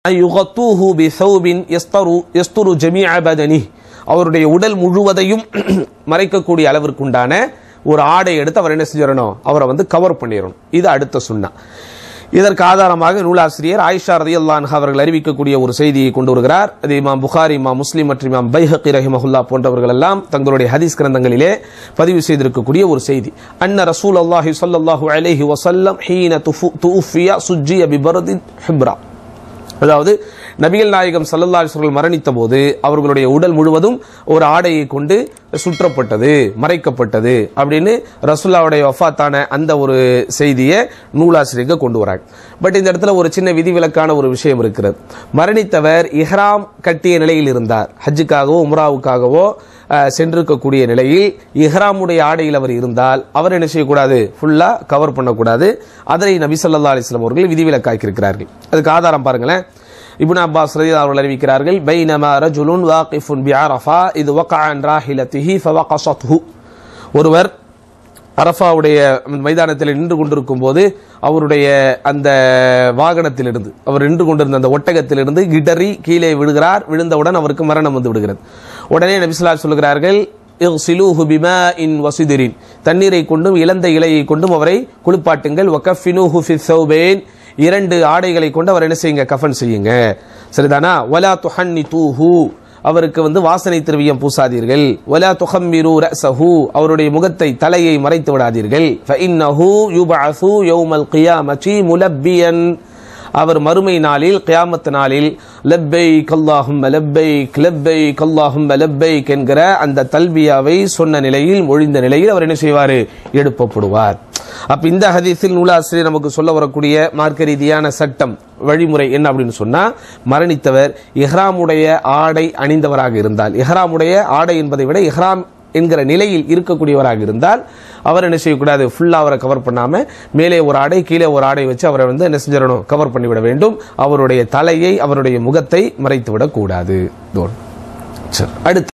أن يغطوه بثوب يستر يستر جميع بدنه அவருடைய உடல் முழுவதையும் மறைக்கக்கூடிய அளவிற்குண்டான ஒரு ஆடை எடுத்து அவர் என்ன செஞ்சிடணும் அவரை வந்து கவர் பண்ணிடணும் இது அடுத்த சுண்ணா இதற்கு ஆதாரமாக நூலாசிரியர் ஆயிஷா ரதியல்லான் அவர்கள் அறிவிக்கக்கூடிய ஒரு செய்தியை கொண்டு வருகிறார் அது இமாம் புகாரி இமாம் முஸ்லிம் மற்றும் இமாம் பைஹக்கி ரஹிமஹுல்லா போன்றவர்கள் எல்லாம் தங்களுடைய ஹதீஸ் கிரந்தங்களிலே பதிவு செய்திருக்கக்கூடிய ஒரு செய்தி அன்ன ரசூல் அல்லாஹி ஸல்லல்லாஹு அலைஹி வஸல்லம் ஹீன துஃபியா சுஜ்ஜிய பிபரதின் ஹிப்ரா அதாவது நபிகள் நாயகம் சல்லல்லா அலிஸ்வர்கள் மரணித்த போது அவர்களுடைய உடல் முழுவதும் ஒரு ஆடையை கொண்டு சுற்றப்பட்டது மறைக்கப்பட்டது அப்படின்னு ரசுல்லாவுடைய வஃபாத்தான அந்த ஒரு செய்தியை நூலாசிரியர்கள் கொண்டு வராங்க பட் இந்த இடத்துல ஒரு சின்ன விதிவிலக்கான ஒரு விஷயம் இருக்கிறது மரணித்தவர் இஹ்ராம் கட்டிய நிலையில் இருந்தார் ஹஜ்ஜுக்காகவோ உம்ராவுக்காகவோ அஹ், சென்றிருக்கக்கூடிய நிலையில் இஹ்ராமுடைய ஆடையில் அவர் இருந்தால் அவர் என்ன செய்யக்கூடாது ஃபுல்லா கவர் பண்ணக்கூடாது அதனை நபி ஸல்லல்லாஹு அலைஹி வஸல்லம் அவர்கள் விதிவிலக்காக்கியிருக்கிறார்கள் அதுக்கு ஆதாரம் பாருங்களேன் இப்னு அப்பாஸ் ரலியல்லாஹு அவர்கள் அறிவிக்கிறார்கள் பைனமா ரஜுலுன் வாகிஃபுன் பிஅரஃபா இது வகஅ அன் ராஹிலத்திஹி ஃபவகஸத்ஹு ஒருவர் அரஃபாவுடைய மைதானத்தில் நின்று கொண்டிருக்கும் போது அவருடைய அந்த வாகனத்திலிருந்து அவர் நின்று கொண்டிருந்த அந்த ஒட்டகத்திலிருந்து இடறி கீழே விழுகிறார் விழுந்தவுடன் அவருக்கு மரணம் வந்து விடுகிறது உடனே நபிசுல்லா சொல்கிறார்கள் இக்ஸிலூஹு பிமாஇன் வசிதிரின் தண்ணீரை கொண்டும் இளந்த இலையை கொண்டும் அவரை குளிப்பாட்டுங்கள் வகஃபினூஹு ஃபி ஸௌபைன் இரண்டு ஆடைகளை கொண்டு அவர் என்ன செய்யுங்க கஃபன் செய்யுங்க சரிதானா வலா துஹன்னி தூஹு அவருக்கு வந்து வாசனை திரவியம் பூசாதீர்கள் வலா துஹம்மிரு ரஸஹு அவருடைய முகத்தை தலையை மறைத்து விடாதீர்கள் ஃபஇன்னஹு யுபஅஸு யௌமல் கியாமத்தி முலப்பியன் அவர் மறுமை நாளில் கியாமத் நாளில் லப்பைக் அல்லாஹும்ம லப்பைக் லப்பைக் அல்லாஹும்ம லப்பைக் என்கிற அந்த தல்பியாவை சொன்ன நிலையில் மொழிந்த நிலையில் அவர் என்ன செய்வார் எழுப்பப்படுவார் அப்ப இந்த ஹதீஸில் நூலாசிரியர் நமக்கு சொல்ல வரக்கூடிய மார்க்க ரீதியான சட்டம் வழிமுறை என்ன அப்படின்னு சொன்னா மரணித்தவர் இஹ்ராமுடைய ஆடை அணிந்தவராக இருந்தால் இஹ்ராமுடைய ஆடை என்பதை விட இஹ்ராம் என்கிற நிலையில் இருக்கக்கூடியவராக இருந்தால் அவர் என்ன செய்யக்கூடாது ஃபுல்லா அவரை கவர் பண்ணாம மேலே ஒரு ஆடை கீழே ஒரு ஆடை வச்சு அவரை வந்து என்ன செஞ்சிடணும் கவர் பண்ணிவிட வேண்டும் அவருடைய தலையை அவருடைய முகத்தை மறைத்து விடக்கூடாது தோன் சரி அடுத்து